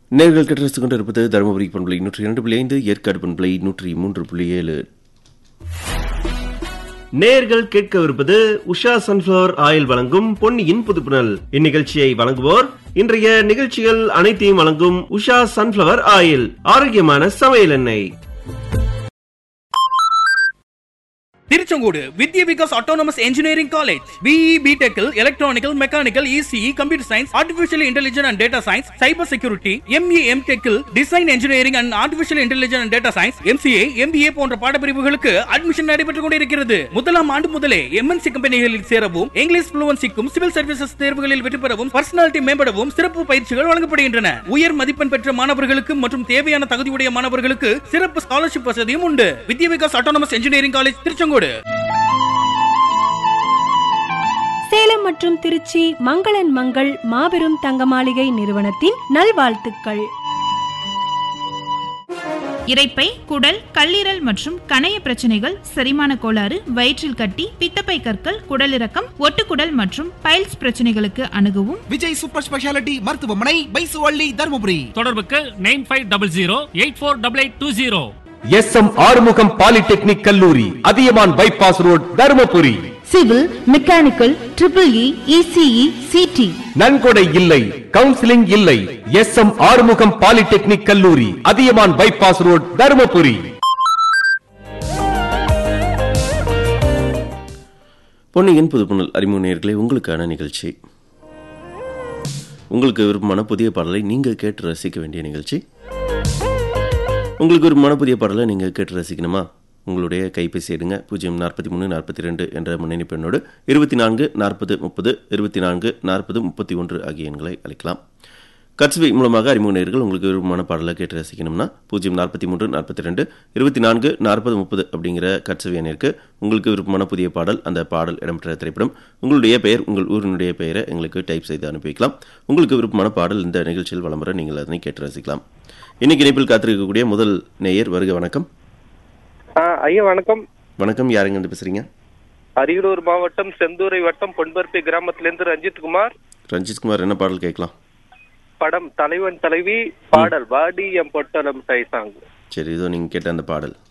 நேர்கள் கட்டரசு கொண்டு இருப்பது தருமபுரி பண்பலை நூற்றி இரண்டு புள்ளி ஐந்து ஏற்காடு பண்பலை நூற்றி மூன்று புள்ளி ஏழு நேர்கள் கேட்கவிருப்பது உஷா சன்ஃபிளவர் ஆயில் வழங்கும் பொன்னியின் புதுப்புணல் இந்நிகழ்ச்சியை வழங்குவோர் இன்றைய நிகழ்ச்சிகள் அனைத்தையும் வழங்கும் உஷா சன்ஃபிளவர் ஆயில் ஆரோக்கியமான சமையல் எண்ணெய் Tiruchengode Vidya Vikas autonomous engineering college BE பிடெக்கில் electronical mechanical ECE computer science artificial intelligence and data science cyber security ME M டெக்கில் design engineering and artificial intelligence and data science MCA MBA போன்ற பாடப்பிரிவுகளுக்கு அட்மிஷன் நடைபெற்றுக் கொண்டிருக்கிறது முதலாம் ஆண்டு முதலே எம்என்சி கம்பெனிகளில் சேரவும் இங்கிலீஷ் புளுவன்சிக்கும் சிவில் சர்வீசஸ் தேர்வுகளில் வெற்றி பெறவும் பர்சனாலிட்டி மேம்படவும் சிறப்பு பயிற்சிகள் வழங்கப்படுகின்றன உயர் மதிப்பெண் பெற்ற மாணவர்களுக்கு மற்றும் தேவையான தகுதியுடைய மாணவர்களுக்கு சிறப்பு ஸ்காலர்ஷிப் வசதியும் உண்டு Vidya Vikas autonomous engineering college Tiruchengode Salem மற்றும் திருச்சி மங்களன் மங்கள் மாபெரும் தங்க மாளிகை நிறுவனத்தின் நல்வாழ்த்துக்கள் இரைப்பை குடல் கல்லீரல் மற்றும் கணைய பிரச்சனைகள் செரிமான கோளாறு வயிற்றில் கட்டி பித்தப்பை கற்கள் குடலிறக்கம் ஒட்டுக்குடல் மற்றும் பைல்ஸ் பிரச்சனைகளுக்கு அணுகவும் விஜய் சூப்பர் ஸ்பெஷாலிட்டி மருத்துவமனை பைசுவள்ளி தருமபுரி தொடர்புக்கு nine five double zero eight four double eight two zero S M Arumugam polytechnic கல்லூரி Athiyaman bypass road Dharmapuri civil mechanical triple E ECE CT நன்கொடை இல்லை கவுன்சிலிங் இல்லை எஸ் எம் ஆறுமுகம் பாலிடெக்னிக் கல்லூரி அதியமான் பைபாஸ் ரோட் தருமபுரி பொன்னியின் புதுப்புணல் அறிமுக நேயர்களே உங்களுக்கான நிகழ்ச்சி உங்களுக்கு விருப்பமான புதிய பாடலை நீங்கள் கேட்டு ரசிக்க வேண்டிய நிகழ்ச்சி உங்களுக்கு விருப்பமான புதிய பாடலை நீங்கள் கேட்டு ரசிக்கணுமா உங்களுடைய கைபேசி எடுங்க பூஜ்ஜியம் நாற்பத்தி மூணு நாற்பத்தி ரெண்டு என்ற முன்னணி பெண்ணோடு இருபத்தி நான்கு நாற்பது முப்பது இருபத்தி நான்கு நாற்பது முப்பத்தி ஒன்று ஆகிய எண்களை அழைக்கலாம் கட்சுவை மூலமாக அறிமுக நேயர்கள் உங்களுக்கு விருப்பமான பாடலை கேட்டு ரசிக்கணும்னா பூஜ்ஜியம் நாற்பத்தி மூன்று நாற்பத்தி ரெண்டு இருபத்தி நான்கு நாற்பது முப்பது அப்படிங்கிற கட்சுவை எண்ணிற்கு உங்களுக்கு விருப்பமான புதிய பாடல் அந்த பாடல் இடம்பெற்ற திரைப்படம் உங்களுடைய பெயர் உங்கள் ஊரினுடைய பெயரை எங்களுக்கு டைப் செய்து அனுப்பி வைக்கலாம் உங்களுக்கு விருப்பமான பாடல் இந்த நிகழ்ச்சியில் வளம்பர நீங்கள் அதனை கேட்டு ரசிக்கலாம் இன்னைக்கு இணைப்பில் காத்திருக்கக்கூடிய முதல் நேயர் வருக வணக்கம் ஆ, ஐயா வணக்கம் வணக்கம் யாருங்க இருந்து பேசுறீங்க அரியலூர் மாவட்டம் செந்தூரை வட்டம் பொன்பர்பி கிராமத்திலிருந்து ரஞ்சித் குமார் ரஞ்சித் குமார் என்ன பாடல் கேட்கலாம் படம் தலைவன் தலைவி பாடல் வாடி எம் பொட்டலம் சைசாங் சரி இதோ நீங்கள் கேட்ட அந்த பாடல்